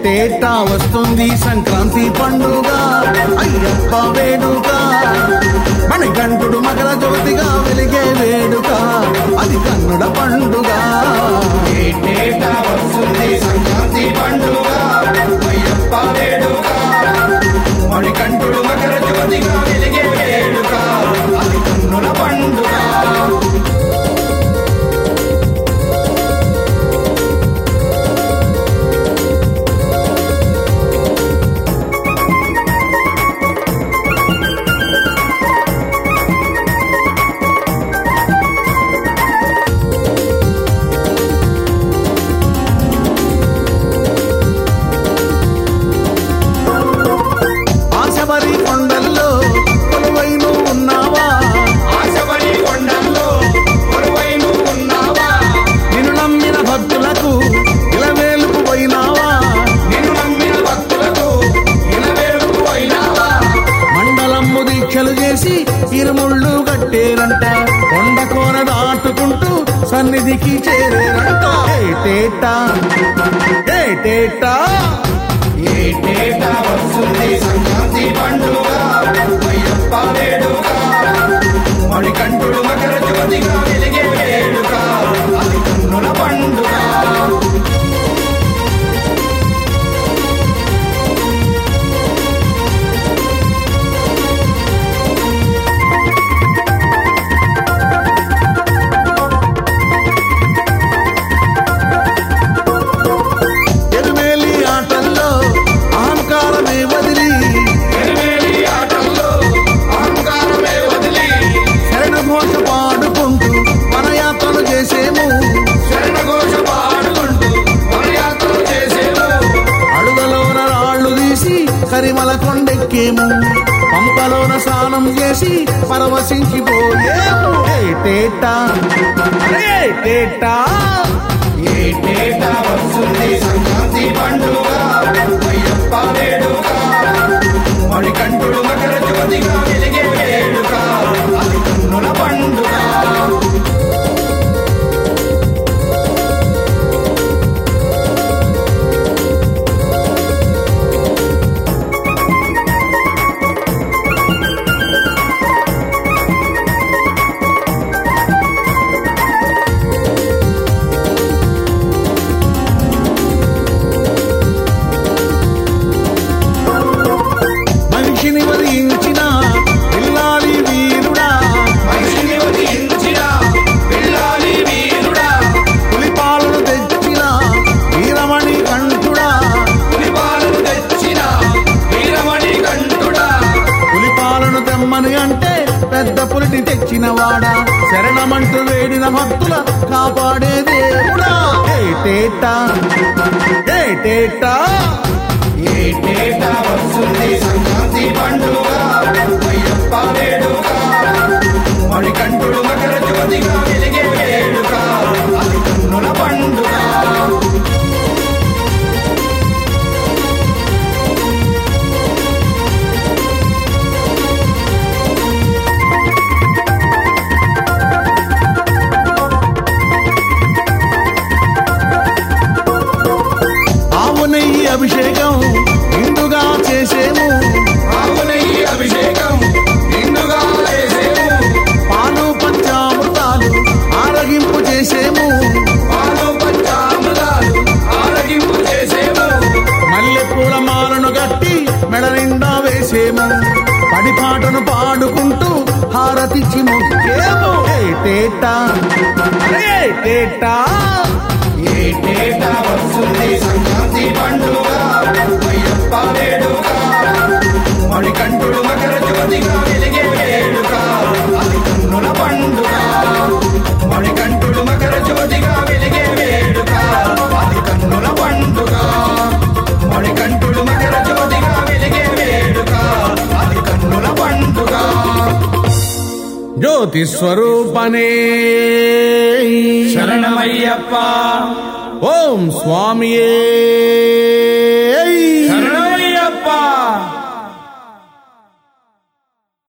ఏటేటా వస్తుంది సంక్రాంతి పండుగ అయ్యప్ప వేడుక మణికంఠుడు మకర జ్యోతిగా వెలిగే వేడుక అది కన్నుడ పండుగ ఏటేటా వస్తుంది సంక్రాంతి పండుగ అయ్యప్ప వేడుక మణికంఠుడు మకర జ్యోతిగా వెలిగే వేడుక అది కన్నుల పండుగ ఆశబరి కొండల్లో కొలువైను ఉన్నావా ఆశబడి కొండల్లో కొలువైను ఉన్నావా నిన్ను నమ్మిన భక్తులకు ఇలవేలుకు పోయినావా నిన్ను నమ్మిన భక్తులకు ఇనవేలుకు అయినావా మండలమ్ము దీక్షలు చేసి ఇరుముళ్ళు కట్టేరంట కొండ కోన దాటుకుంటూ సన్నిధికి చేరేరంట ఏటేటా ఏటేటా ఏటేటా వస్తుంది సంక్రాంతి పండుగ అయ్యప్ప వేడుక మణికంఠుడు మకర జ్యోతిగా వెలిగే వేడుక అది కన్నుల పండుగ ఎరుమేలి ఆటల్లో అహంకారమే వదిలి ఎనిమిది ఆటల్లో అహంకారమే వదిలి శరణ ఘోష పాడుకుంటూ వనయాత్రలు చేసేము శరణఘోష పాడుకుంటూ వనయాత్రలు చేసేము అడుగలోన రాళ్ళు తీసి కరిమల కొండెక్కేము పంపలోన స్నానం చేసి పరవశించిపోయేము ఏటేటా ఏటేటా ఏటేటా వస్తుంది సంక్రాంతి పండుగ అయ్యప్ప వేడుక మణికంఠుడు మకర జ్యోతిగా వెలిగే వేడుక అది కన్నుల పండుగ మనిషిని వరించిన పిల్లాలి వీరుడా మనిషిని వధించిన పిల్లాలి వీరుడా పులిపాలను తెచ్చిన వీరమణి కంఠుడా పులిపాలను తెచ్చిన వీరమణి కంఠుడా పులిపాలను తెమ్మని అంటే పెద్ద పులిని తెచ్చిన వాడా శరణమంటూ వేడిన భక్తుల కాపాడే దేవుడా ఏటేటా ఏటేటా ఏటేటా వస్తుంది సంక్రాంతి పండుగ అయ్యప్ప వేడుక మణికంఠుడు మకర జ్యోతిగా వెలిగే వేడుక అది కన్నుల పండుగ ఆవు నెయ్యి అభిషేకం నిండుగా చేసేము ఆవునెయ్యి అభిషేకం నిండుగా చేసేము పాలు పంచామృతాలు ఆరగింపు చేసేము పాలు పంచామృతాలు ఆరగింపు చేసేము మల్లెపూల మాలను గట్టి మెడ నిండా వేసేము పడిపాటను పాడుకుంటూ హారతిచ్చి మొక్కేము ఏటేటా ఏటేటా ఏటేటా వస్తుంది సంక్రాంతి పండుగ అయ్యప్ప వేడుక మణికంఠుడు మకర జ్యోతిగా వెలిగే వేడుక అది కన్నుల పండుగ మణికంఠుడు మకర జ్యోతిగా వెలిగే వేడుక అది కన్నుల పండుగ మణికంఠుడు మకర జ్యోతిగా వెలిగే వేడుక అది కన్నుల పండుగ జ్యోతి స్వరూపనే శరణమయ్యప్ప ఓం స్వామియే